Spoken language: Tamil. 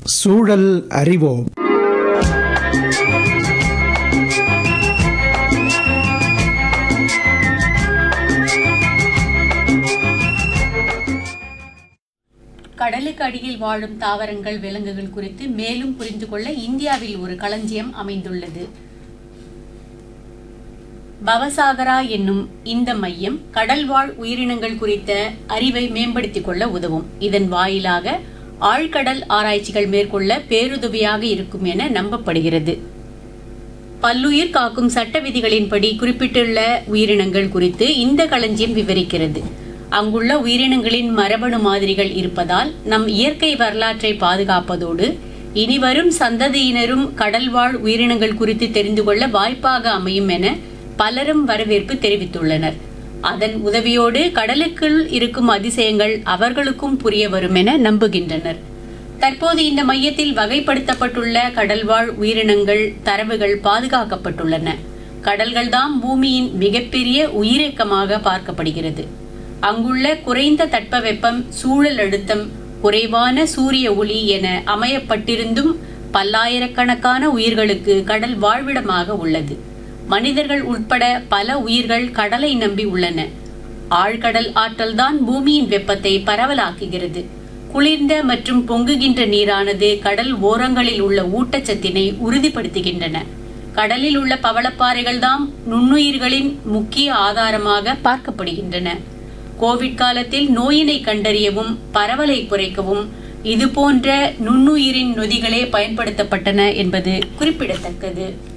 சூழல் அறிவோம் கடலுக்கு அடியில் வாழும் தாவரங்கள் விலங்குகள் குறித்து மேலும் புரிந்து கொள்ள இந்தியாவில் ஒரு களஞ்சியம் அமைந்துள்ளது பவசாகரா என்னும் இந்த மையம் கடல்வாழ் உயிரினங்கள் குறித்த அறிவை மேம்படுத்திக் கொள்ள உதவும் இதன் வாயிலாக ஆழ்கடல் ஆராய்ச்சிகள் மேற்கொள்ள பேருதவியாக இருக்கும் என நம்பப்படுகிறது பல்லுயிர் காக்கும் சட்ட விதிகளின்படி குறிப்பிட்டுள்ள உயிரினங்கள் குறித்து இந்த களஞ்சியம் விவரிக்கிறது அங்குள்ள உயிரினங்களின் மரபணு மாதிரிகள் இருப்பதால் நம் இயற்கை வரலாற்றை பாதுகாப்பதோடு இனிவரும் சந்ததியினரும் கடல்வாழ் உயிரினங்கள் குறித்து தெரிந்து கொள்ள வாய்ப்பாக அமையும் என பலரும் வரவேற்பு தெரிவித்துள்ளனர் அதன் உதவியோடு கடலுக்குள் இருக்கும் அதிசயங்கள் அவர்களுக்கும் புரிய வரும் என நம்புகின்றனர் தற்போது இந்த மையத்தில் வகைப்படுத்தப்பட்டுள்ள கடல்வாழ் உயிரினங்கள் தரவுகள் பாதுகாக்கப்பட்டுள்ளன கடல்கள்தான் பூமியின் மிகப்பெரிய உயிரக்கமாக பார்க்கப்படுகிறது அங்குள்ள குறைந்த தட்பவெப்பம் சூழல் அழுத்தம் குறைவான சூரிய ஒளி என அமையப்பட்டிருந்தும் பல்லாயிரக்கணக்கான உயிர்களுக்கு கடல் வாழ்விடமாக உள்ளது மனிதர்கள் உட்பட பல உயிர்கள் கடலை நம்பி உள்ளன ஆழ்கடல் ஆற்றல்தான் பூமியின் வெப்பத்தை பரவலாக்குகிறது குளிர்ந்த மற்றும் பொங்குகின்ற நீரானது கடல் ஓரங்களில் உள்ள ஊட்டச்சத்தினை உறுதிப்படுத்துகின்றன கடலில் உள்ள பவளப்பாறைகள் தாம் நுண்ணுயிர்களின் முக்கிய ஆதாரமாக பார்க்கப்படுகின்றன கோவிட் காலத்தில் நோயினை கண்டறியவும் பரவலை குறைக்கவும் இது போன்ற நுண்ணுயிரின் நொதிகளே பயன்படுத்தப்பட்டன என்பது குறிப்பிடத்தக்கது